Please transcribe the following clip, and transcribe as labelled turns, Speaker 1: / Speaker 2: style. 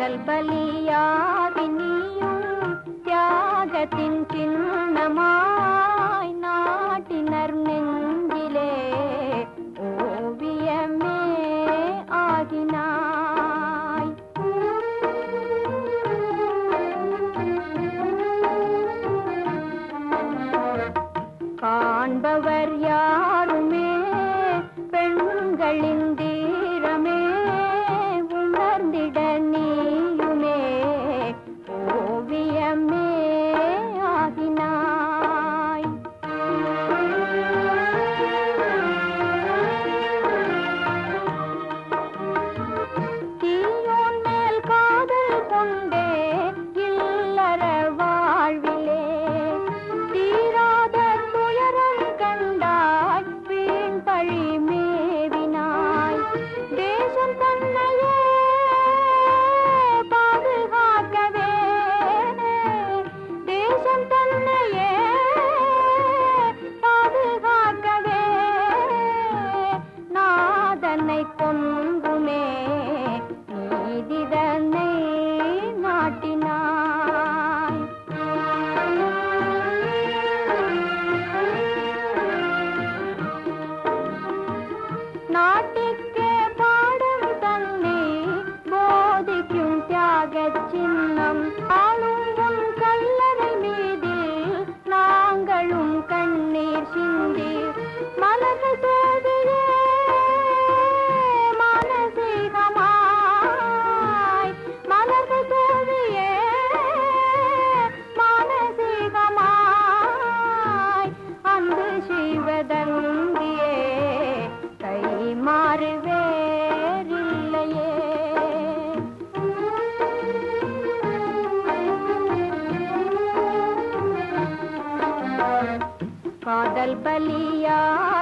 Speaker 1: காதல் பலியாகி நீயும் தியாகத்தின் சின்னமாய் நாட்டினர் நெஞ்சிலே ஓவியமே ஆகினாய் காண்பவர் யாருமே பெண்களின் தீரமே உணர்ந்திட நீயுமே ஓவியமே ஆகினாய் தீயோன் மேல் காதல் கொண்டே இல்லற வாழ்விலே தீராத துயரம் கண்டாய் வீண் பழி மேவினாய் தேசம் தன்னையே பாதுகாக்கவே தேசம் தன்னையே பாதுகாக்கவே நாதனை கொன்றுமே நீதிதனை நாட்டினாய் நாட்டிற்கே பாடம் தன்னை போதிக்கும் தியாகச் சின்னம் ஆளும் உன் கல்லறை மீதில் நாங்களும் கண்ணீர் சிந்தி மலர்கள் சோதியே மானசீகமாய் மலர்கள் சோதியே மானசீகமாய் அன்பு செய்வதன்றியே கை மாறு வேறில்லையே காதல் பலியா